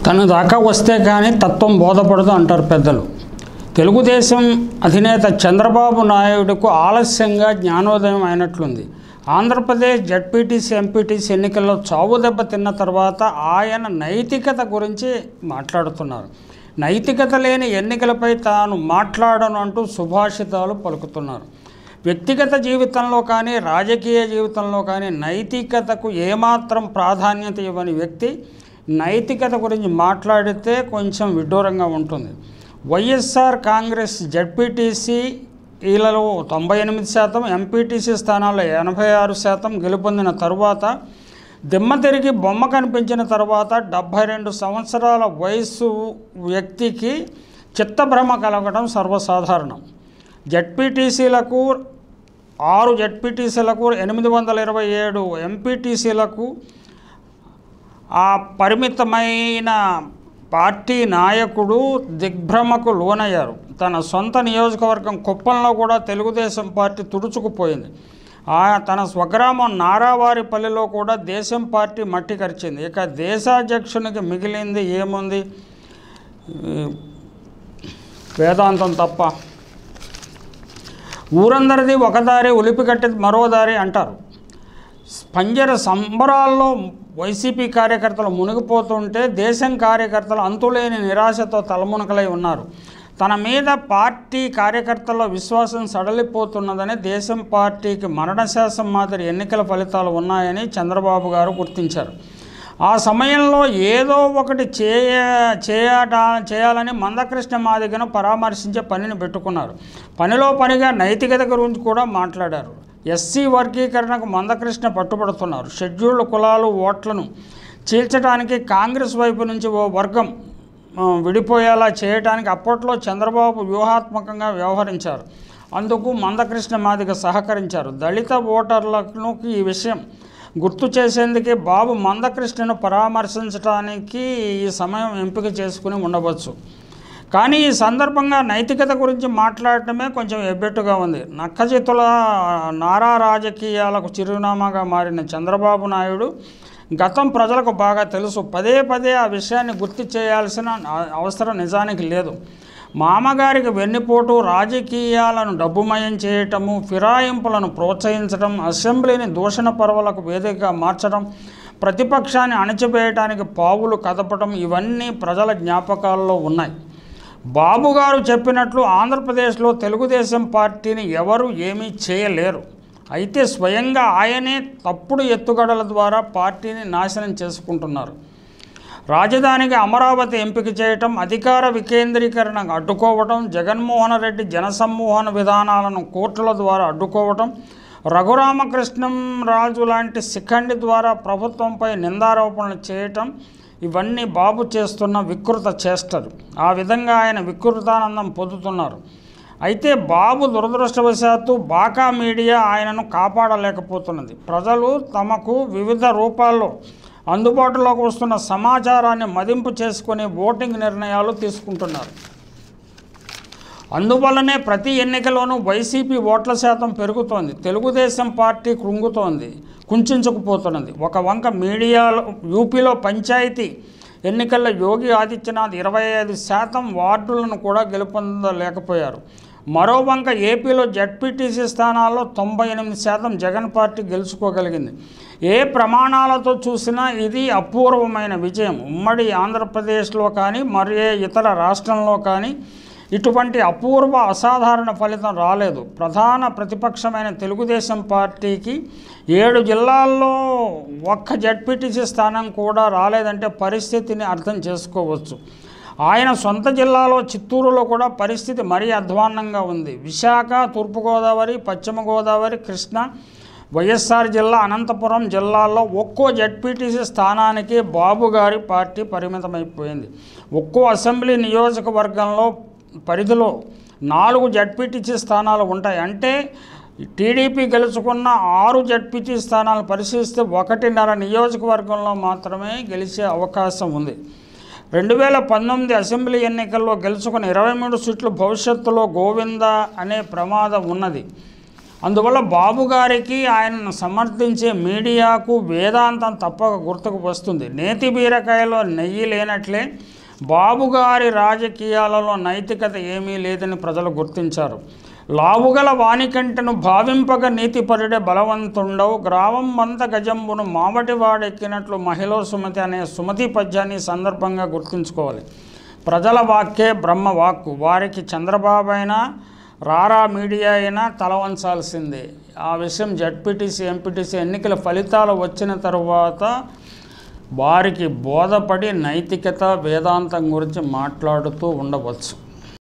తన దాకా వస్తే కానీ తత్వం బోధపడదు అంటారు పెద్దలు తెలుగుదేశం అధినేత చంద్రబాబు నాయుడుకు ఆలస్యంగా జ్ఞానోదయం అయినట్లుంది ఆంధ్రప్రదేశ్ జడ్పీటీసీ ఎంపీటీసీ ఎన్నికల్లో చావు దెబ్బ తిన్న తర్వాత ఆయన నైతికత గురించి మాట్లాడుతున్నారు నైతికత లేని ఎన్నికలపై తాను మాట్లాడను అంటూ సుభాషితాలు పలుకుతున్నారు వ్యక్తిగత జీవితంలో కానీ రాజకీయ జీవితంలో కానీ నైతికతకు ఏమాత్రం ప్రాధాన్యత ఇవ్వని వ్యక్తి నైతికత గురించి మాట్లాడితే కొంచెం విడ్డూరంగా ఉంటుంది వైఎస్ఆర్ కాంగ్రెస్ జడ్పీటీసీ ఈలలో తొంభై ఎనిమిది శాతం ఎంపీటీసీ స్థానాల్లో ఎనభై ఆరు శాతం గెలుపొందిన తరువాత దిమ్మ తిరిగి బొమ్మ కనిపించిన తర్వాత డెబ్భై రెండు సంవత్సరాల వయసు వ్యక్తికి చిత్తభ్రమ కలగడం సర్వసాధారణం జడ్పీటీసీలకు ఆరు జడ్పీటీసీలకు ఎనిమిది వందల ఇరవై ఏడు ఎంపీటీసీలకు ఆ పరిమితమైన పార్టీ నాయకుడు దిగ్భ్రమకు లోనయ్యారు తన సొంత నియోజకవర్గం కుప్పంలో కూడా తెలుగుదేశం పార్టీ తుడుచుకుపోయింది ఆ తన స్వగ్రామం నారావారిపల్లిలో కూడా దేశం పార్టీ మట్టి కరిచింది ఇక దేశాధ్యక్షునికి మిగిలింది ఏముంది ఈ వేదాంతం తప్ప ఊరందరిది ఒక దారి ఉలిపి కట్టేది మరో దారి అంటారు పంజర సంబరాల్లో వైసీపీ కార్యకర్తలు మునిగిపోతుంటే దేశం కార్యకర్తలు అంతులేని నిరాశతో తలమునకలై ఉన్నారు తన మీద పార్టీ కార్యకర్తల విశ్వాసం సడలిపోతున్నదని దేశం పార్టీకి మరణశాసం మాదిరి ఎన్నికల ఫలితాలు ఉన్నాయని చంద్రబాబు గారు గుర్తించారు ఆ సమయంలో ఏదో ఒకటి చేయ చేయట చేయాలని మందకృష్ణ మాదిగను పరామర్శించే పనిని పెట్టుకున్నారు పనిలో పనిగా నైతికత గురించి కూడా మాట్లాడారు ఎస్సీ వర్గీకరణకు మందకృష్ణ పట్టుబడుతున్నారు షెడ్యూల్డ్ కులాలు ఓట్లను చీల్చడానికి కాంగ్రెస్ వైపు నుంచి ఓ వర్గం ఆ, విడిపోయేలా చేయడానికి అప్పట్లో చంద్రబాబు వ్యూహాత్మకంగా వ్యవహరించారు అందుకు మందకృష్ణ మాదిగ సహకరించారు దళిత ఓటర్లకు ఈ విషయం గుర్తు చేసేందుకే బాబు మందకృష్ణను పరామర్శించడానికి ఈ సమయం ఎంపిక చేసుకుని ఉండవచ్చు కానీ ఈ సందర్భంగా నైతికత గురించి మాట్లాడటమే కొంచెం ఎబ్బెట్టుగా ఉంది నక్కజిత్తుల నారా రాజకీయాలకు చిరునామాగా మారిన చంద్రబాబు నాయుడు గతం ప్రజలకు బాగా తెలుసు పదే పదే ఆ విషయాన్ని గుర్తు చేయాల్సిన అ- అవసరం నిజానికి లేదు మామగారికి వెన్నుపోటు రాజకీయాలను డబ్బుమయం చేయటము ఫిరాయింపులను ప్రోత్సహించడం అసెంబ్లీని దూషణ పర్వలకు వేదికగా మార్చడం ప్రతిపక్షాన్ని అణచివేయడానికి పావులు కదపడం ఇవన్నీ ప్రజల జ్ఞాపకాల్లో ఉన్నాయి బాబు గారు చెప్పినట్లు ఆంధ్రప్రదేశ్లో తెలుగుదేశం పార్టీని ఎవరు ఏమీ చేయలేరు అయితే స్వయంగా ఆయనే తప్పుడు ఎత్తుగడల ద్వారా పార్టీని నాశనం చేసుకుంటున్నారు రాజధానికి అమరావతి ఎంపిక చేయటం అధికార వికేంద్రీకరణ అడ్డుకోవటం జగన్మోహన్ రెడ్డి జనసమ్మోహన విధానాలను కోర్టుల ద్వారా అడ్డుకోవటం రఘురామకృష్ణం రాజు లాంటి శిఖండి ద్వారా ప్రభుత్వంపై నిందారోపణలు చేయటం ఇవన్నీ బాబు చేస్తున్న వికృత చేష్టలు ఆ విధంగా ఆయన వికృతానందం పొందుతున్నారు అయితే బాబు దురదృష్టవశాత్తు బాకా మీడియా ఆయనను కాపాడలేకపోతున్నది ప్రజలు తమకు వివిధ రూపాల్లో అందుబాటులోకి వస్తున్న సమాచారాన్ని మదింపు చేసుకొని ఓటింగ్ నిర్ణయాలు తీసుకుంటున్నారు అందువల్లనే ప్రతి ఎన్నికలోనూ వైసీపీ ఓట్ల శాతం పెరుగుతోంది తెలుగుదేశం పార్టీ కృంగుతోంది కుంచుకుపోతున్నది ఒక వంక మీడియాలో యూపీలో పంచాయతీ ఎన్నికల్లో యోగి ఆదిత్యనాథ్ ఇరవై ఐదు శాతం వార్డులను కూడా గెలుపొందలేకపోయారు మరో వంక ఏపీలో జడ్పీటీసీ స్థానాల్లో తొంభై ఎనిమిది శాతం జగన్ పార్టీ గెలుచుకోగలిగింది ఏ ప్రమాణాలతో చూసినా ఇది అపూర్వమైన విజయం ఉమ్మడి ఆంధ్రప్రదేశ్లో కానీ మరే ఇతర రాష్ట్రంలో కానీ ఇటువంటి అపూర్వ అసాధారణ ఫలితం రాలేదు ప్రధాన ప్రతిపక్షమైన తెలుగుదేశం పార్టీకి ఏడు జిల్లాల్లో ఒక్క జడ్పీటీసీ స్థానం కూడా రాలేదంటే పరిస్థితిని అర్థం చేసుకోవచ్చు ఆయన సొంత జిల్లాలో చిత్తూరులో కూడా పరిస్థితి మరీ అధ్వాన్నంగా ఉంది విశాఖ తూర్పుగోదావరి పశ్చిమ గోదావరి కృష్ణ వైఎస్ఆర్ జిల్లా అనంతపురం జిల్లాల్లో ఒక్కో జడ్పీటీసీ స్థానానికి బాబు గారి పార్టీ పరిమితమైపోయింది ఒక్కో అసెంబ్లీ నియోజకవర్గంలో పరిధిలో నాలుగు జడ్పీటీసీ స్థానాలు ఉంటాయి అంటే టీడీపీ గెలుచుకున్న ఆరు జడ్పీటీ స్థానాలు పరిశీలిస్తే ఒకటిన్నర నియోజకవర్గంలో మాత్రమే గెలిచే అవకాశం ఉంది రెండు వేల పంతొమ్మిది అసెంబ్లీ ఎన్నికల్లో గెలుచుకున్న ఇరవై మూడు సీట్లు భవిష్యత్తులో గోవింద అనే ప్రమాదం ఉన్నది అందువల్ల బాబు గారికి ఆయనను సమర్థించే మీడియాకు వేదాంతం తప్పక గుర్తుకు వస్తుంది నేతి బీరకాయలో నెయ్యి లేనట్లే బాబు గారి రాజకీయాలలో నైతికత ఏమీ లేదని ప్రజలు గుర్తించారు లావుగల వానికంటను భావింపక నీతిపరుడే బలవంతుండవు గ్రామం మంత గజంబును మావటి వాడెక్కినట్లు మహిళ సుమతి అనే సుమతి పద్యాన్ని ఈ సందర్భంగా గుర్తుంచుకోవాలి ప్రజల వాక్యే బ్రహ్మ వాక్కు వారికి చంద్రబాబు అయినా రారా మీడియా అయినా తల వంచాల్సిందే ఆ విషయం జడ్పీటీసీ ఎంపీటీసీ ఎన్నికల ఫలితాలు వచ్చిన తరువాత వారికి బోధపడి నైతికత వేదాంతం గురించి మాట్లాడుతూ ఉండవచ్చు